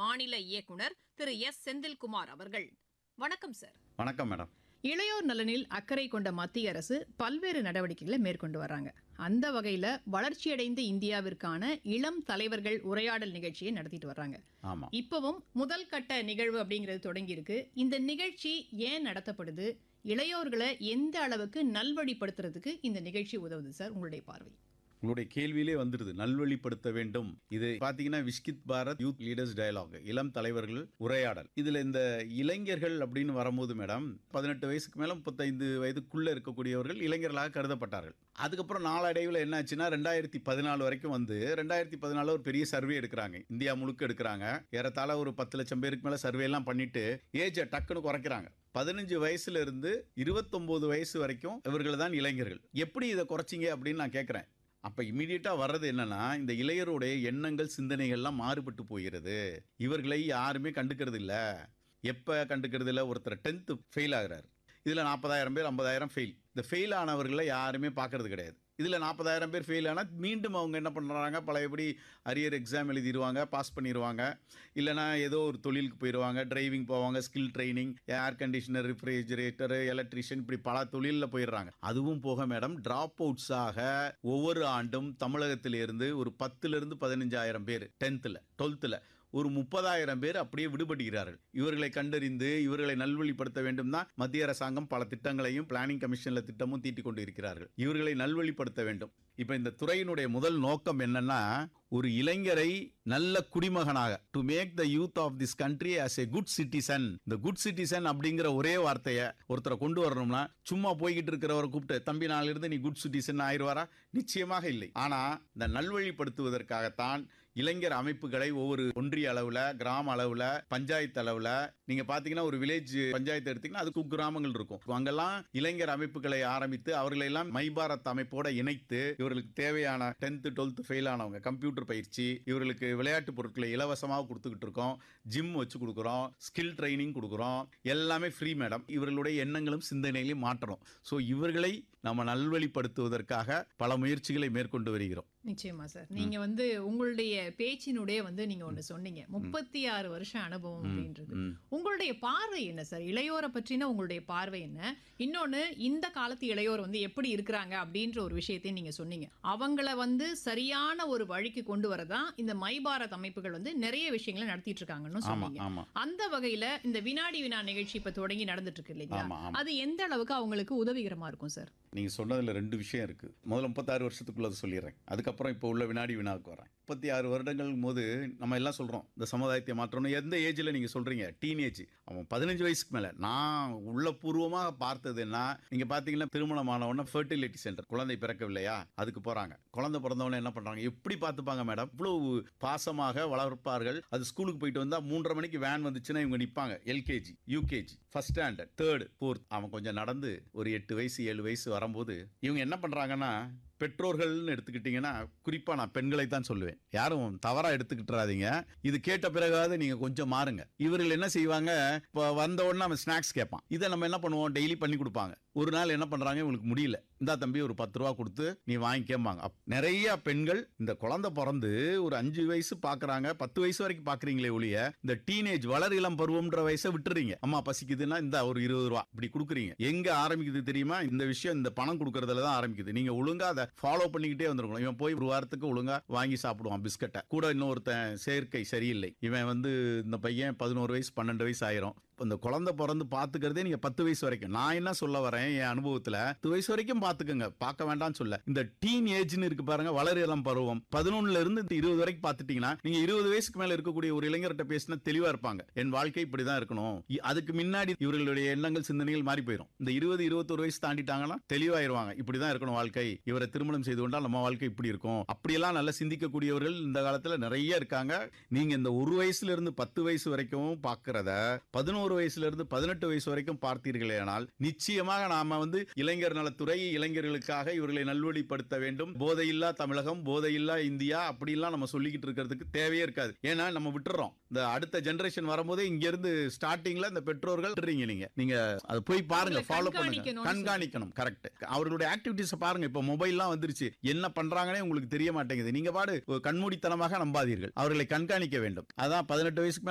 மாநில இயக்குநர் திரு எஸ் செந்தில்குமார் அவர்கள் வணக்கம் சார் வணக்கம் மேடம் இளையோர் நலனில் அக்கறை கொண்ட மத்திய அரசு பல்வேறு நடவடிக்கைகளை மேற்கொண்டு வர்றாங்க அந்த வகையில வளர்ச்சியடைந்த இந்தியாவிற்கான இளம் தலைவர்கள் உரையாடல் நிகழ்ச்சியை நடத்திட்டு வர்றாங்க ஆமாம் இப்பவும் முதல் கட்ட நிகழ்வு அப்படிங்கிறது தொடங்கி இருக்கு இந்த நிகழ்ச்சி ஏன் நடத்தப்படுது இளையோர்களை எந்த அளவுக்கு நல்வழிப்படுத்துறதுக்கு இந்த நிகழ்ச்சி உதவுது சார் உங்களுடைய பார்வை உங்களுடைய கேள்வியிலே வந்துடுது நல்வழிப்படுத்த வேண்டும் இது பார்த்தீங்கன்னா விஸ்கித் பாரத் யூத் லீடர்ஸ் டயலாக் இளம் தலைவர்கள் உரையாடல் இதில் இந்த இளைஞர்கள் அப்படின்னு வரும்போது மேடம் பதினெட்டு வயசுக்கு மேலே முப்பத்தைந்து வயதுக்குள்ளே இருக்கக்கூடியவர்கள் இளைஞர்களாக கருதப்பட்டார்கள் அதுக்கப்புறம் நாளடைவில் என்னாச்சுன்னா ரெண்டாயிரத்தி பதினாலு வரைக்கும் வந்து ரெண்டாயிரத்தி பதினாலு ஒரு பெரிய சர்வே எடுக்கிறாங்க இந்தியா முழுக்க எடுக்கிறாங்க ஏறத்தாழ ஒரு பத்து லட்சம் பேருக்கு மேலே சர்வே எல்லாம் பண்ணிட்டு ஏஜை டக்குன்னு குறைக்கிறாங்க பதினஞ்சு வயசுல இருந்து இருபத்தொம்போது வயசு வரைக்கும் இவர்கள் தான் இளைஞர்கள் எப்படி இதை குறைச்சிங்க அப்படின்னு நான் கேட்குறேன் அப்போ இமீடியட்டாக வர்றது என்னன்னா இந்த இளையருடைய எண்ணங்கள் சிந்தனைகள்லாம் மாறுபட்டு போகிறது இவர்களை யாருமே கண்டுக்கிறது இல்லை எப்போ கண்டுக்கிறது இல்லை ஒருத்தர் டென்த்து ஃபெயில் ஆகுறாரு இதில் நாற்பதாயிரம் பேர் ஐம்பதாயிரம் ஃபெயில் இந்த ஃபெயில் ஆனவர்களை யாருமே பார்க்கறது கிடையாது இதில் நாற்பதாயிரம் பேர் ஃபெயில் ஆனால் மீண்டும் அவங்க என்ன பண்ணுறாங்க பழையபடி அரியர் எக்ஸாம் எழுதிடுவாங்க பாஸ் பண்ணிடுவாங்க இல்லைனா ஏதோ ஒரு தொழிலுக்கு போயிடுவாங்க டிரைவிங் போவாங்க skill training air conditioner refrigerator electrician இப்படி பல தொழிலில் போயிடுறாங்க அதுவும் போக மேடம் ட்ராப் அவுட்ஸாக ஒவ்வொரு ஆண்டும் தமிழகத்திலிருந்து ஒரு பத்துலேருந்து பதினஞ்சாயிரம் பேர் டென்த்தில் டுவெல்த்தில் ஒரு முப்பதாயிரம் பேர் அப்படியே விடுபடுகிறார்கள் இவர்களை கண்டறிந்து இவர்களை நல்வழிப்படுத்த வேண்டும் தான் மத்திய அரசாங்கம் பல திட்டங்களையும் பிளானிங் கமிஷன்ல திட்டமும் தீட்டிக் கொண்டு இருக்கிறார்கள் இவர்களை நல்வழிப்படுத்த வேண்டும் இப்போ இந்த துறையினுடைய முதல் நோக்கம் என்னன்னா ஒரு இளைஞரை நல்ல குடிமகனாக to make the youth of this country as a good citizen இந்த குட் சிட்டிசன் அப்படிங்கிற ஒரே வார்த்தையை ஒருத்தரை கொண்டு வரணும்னா சும்மா போய்கிட்டு இருக்கிறவரை கூப்பிட்டு தம்பி நாளிலிருந்து நீ குட் சிட்டிசன் ஆயிடுவாரா நிச்சயமாக இல்லை ஆனா இந்த நல்வழிப்படுத்துவதற்காகத்தான் இளைஞர் அமைப்புகளை ஒவ்வொரு ஒன்றிய அளவுல கிராம அளவுல பஞ்சாயத்து அளவுல நீங்க பாத்தீங்கன்னா ஒரு வில்லேஜ் பஞ்சாயத்து எடுத்தீங்கன்னா அது குக்கிராமங்கள் இருக்கும் அங்கெல்லாம் இளைஞர் அமைப்புகளை ஆரம்பித்து அவர்களை எல்லாம் மை பாரத் அமைப்போட இணைத்து இவர்களுக்கு தேவையான டென்த்து டுவெல்த்து ஃபெயில் ஆனவங்க கம்ப்யூட்டர் பயிற்சி இவர்களுக்கு விளையாட்டு பொருட்களை இலவசமாக கொடுத்துக்கிட்டு இருக்கோம் ஜிம் வச்சு கொடுக்குறோம் ஸ்கில் ட்ரைனிங் கொடுக்குறோம் எல்லாமே ஃப்ரீ மேடம் இவர்களுடைய எண்ணங்களும் சிந்தனைகளையும் மாற்றணும் ஸோ இவர்களை நம்ம நல்வழிப்படுத்துவதற்காக பல முயற்சிகளை மேற்கொண்டு வருகிறோம் நிச்சயமா சார் நீங்க வந்து உங்களுடைய பேச்சினுடைய வந்து நீங்க ஒண்ணு சொன்னீங்க முப்பத்தி ஆறு வருஷம் அனுபவம் அப்படின்றது ம். உங்களுடைய பார்வை என்ன சார் இளையோரை பற்றின உங்களுடைய பார்வை என்ன இன்னொன்னு இந்த காலத்து இளையோர் வந்து எப்படி இருக்கிறாங்க அப்படின்ற ஒரு விஷயத்தையும் நீங்க சொன்னீங்க அவங்கள வந்து சரியான ஒரு வழிக்கு கொண்டு வரதான் இந்த மை பாரத் அமைப்புகள் வந்து நிறைய விஷயங்களை நடத்திட்டு இருக்காங்கன்னு ஆமா சொன்னீங்க ஆமா அந்த வகையில இந்த வினாடி வினா நிகழ்ச்சி இப்ப தொடங்கி நடந்துட்டு இருக்கு இல்லைங்களா ஆமா ஆமா அது எந்த அளவுக்கு அவங்களுக்கு உதவிகரமா இருக்கும் சார் நீங்க சொன்னதுல ரெண்டு விஷயம் இருக்கு முதல்ல முப்பத்தாறு வருஷத்துக்குள்ளது சொல்லிடுறேன் அதுக்கப்புறம் இப்போ உள்ள வினாடி வினாவுக்கு வரேன் முப்பத்தி ஆறு வருடங்கள் போது நம்ம எல்லாம் சொல்றோம் இந்த சமுதாயத்தை மாற்றணும் எந்த ஏஜ்ல நீங்க சொல்றீங்க டீனேஜ் அவன் பதினஞ்சு வயசுக்கு மேல நான் உள்ள பூர்வமாக பார்த்ததுன்னா நீங்க பாத்தீங்கன்னா திருமணமான உடனே ஃபர்டிலிட்டி சென்டர் குழந்தை பிறக்கவில்லையா அதுக்கு போறாங்க குழந்தை பிறந்தவொடனே என்ன பண்றாங்க எப்படி பார்த்துப்பாங்க மேடம் இவ்வளவு பாசமாக வளர்ப்பார்கள் அது ஸ்கூலுக்கு போயிட்டு வந்தா மூன்றரை மணிக்கு வேன் வந்துச்சுன்னா இவங்க நிப்பாங்க LKG UKG first standard third fourth அவன் கொஞ்சம் நடந்து ஒரு எட்டு வயசு ஏழு வயசு வரும்போது இவங்க என்ன பண்றாங்கன்னா பெற்றோர்கள்னு எடுத்துக்கிட்டிங்கன்னா குறிப்பாக நான் பெண்களை தான் சொல்லுவேன் யாரும் தவறாக எடுத்துக்கிட்டுறாதீங்க இது கேட்ட பிறகாவது நீங்கள் கொஞ்சம் மாறுங்க இவர்கள் என்ன செய்வாங்க இப்போ வந்த உடனே அவன் ஸ்நாக்ஸ் கேட்பான் இதை நம்ம என்ன பண்ணுவோம் டெய்லி பண்ணி கொடுப்பாங்க ஒரு நாள் என்ன பண்ணுறாங்க இவங்களுக்கு முடியல இந்தா தம்பி ஒரு பத்து ரூபா கொடுத்து நீ வாங்கிக்கம்பாங்க அப்- நிறைய பெண்கள் இந்த குழந்தை பிறந்து ஒரு அஞ்சு வயசு பார்க்குறாங்க பத்து வயசு வரைக்கும் பார்க்குறீங்களே ஒழிய இந்த டீனேஜ் வளர் இளம் பருவம்ன்ற வயசை விட்டுறீங்க அம்மா பசிக்குதுன்னா இந்த ஒரு இருபது ரூபா இப்படி கொடுக்குறீங்க எங்க ஆரம்பிக்குது தெரியுமா இந்த விஷயம் இந்த பணம் கொடுக்கறதுல தான் ஆரம்பிக்குது நீங்க ஒழுங்கா அதை ஃபாலோ பண்ணிக்கிட்டே வந்துருக்கணும் இவன் போய் ஒரு வாரத்துக்கு ஒழுங்கா வாங்கி சாப்பிடுவான் பிஸ்கட்டை கூட இன்னொருத்தன் சேர்க்கை சரியில்லை இவன் வந்து இந்த பையன் பதினோரு வயசு பன்னெண்டு வயசு ஆயிரும் இப்ப இந்த குழந்தை பிறந்து பாத்துக்கிறதே நீங்க பத்து வயசு வரைக்கும் நான் என்ன சொல்ல வரேன் என் அனுபவத்துல பத்து வயசு வரைக்கும் பாத்துக்கங்க பார்க்க வேண்டாம்னு சொல்ல இந்த டீன் ஏஜ்னு இருக்கு பாருங்க வளர் இளம் பருவம் பதினொன்னுல இருந்து இந்த இருபது வரைக்கும் பாத்துட்டீங்கன்னா நீங்க இருபது வயசுக்கு மேல இருக்கக்கூடிய ஒரு இளைஞர்கிட்ட பேசினா தெளிவா இருப்பாங்க என் வாழ்க்கை இப்படிதான் இருக்கணும் இ- அதுக்கு முன்னாடி இவர்களுடைய எண்ணங்கள் சிந்தனைகள் மாறி போயிடும் இந்த இருபது இருபத்தொரு வயசு தாண்டிட்டாங்கன்னா தெளிவாயிருவாங்க இப்படிதான் இருக்கணும் வாழ்க்கை இவரை திருமணம் செய்து கொண்டால் நம்ம வாழ்க்கை இப்படி இருக்கும் அப்படியெல்லாம் நல்லா சிந்திக்கக்கூடியவர்கள் இந்த காலத்துல நிறைய இருக்காங்க நீங்க இந்த ஒரு வயசுல இருந்து பத்து வயசு வரைக்கும் பார்க்கறத பதினோரு வயசுல இருந்து பதினெட்டு வயசு வரைக்கும் பார்த்தீர்களேனால் நிச்சயமாக நாம வந்து இளைஞர் நலத்துறை இளைஞர்களுக்காக இவர்களை நல்வழிப்படுத்த வேண்டும் போதையில்லா தமிழகம் போதையில்லா இந்தியா அப்படிலாம் நம்ம சொல்லிக்கிட்டு இருக்கிறதுக்கு தேவையே இருக்காது ஏன்னா நம்ம விட்டுறோம் இந்த அடுத்த ஜெனரேஷன் வரும்போதே இங்க இருந்து ஸ்டார்டிங்ல இந்த பெற்றோர்கள் விட்டுறீங்க நீங்க நீங்க அது போய் பாருங்க அவங்களை ஃபாலோ பண்ணுங்க கண்காணிக்கணும்னு கண்காணிக்கணும் கரெக்ட் அவர்களுடைய ஆக்டிவிட்டிஸ் பாருங்க இப்போ மொபைல்லாம் வந்துருச்சு என்ன பண்றாங்கன்னே உங்களுக்கு தெரிய மாட்டேங்குது நீங்க பாடு ஒரு கண்மூடித்தனமாக நம்பாதீர்கள் அவர்களை கண்காணிக்க வேண்டும் அதான் பதினெட்டு வயசுக்கு மேல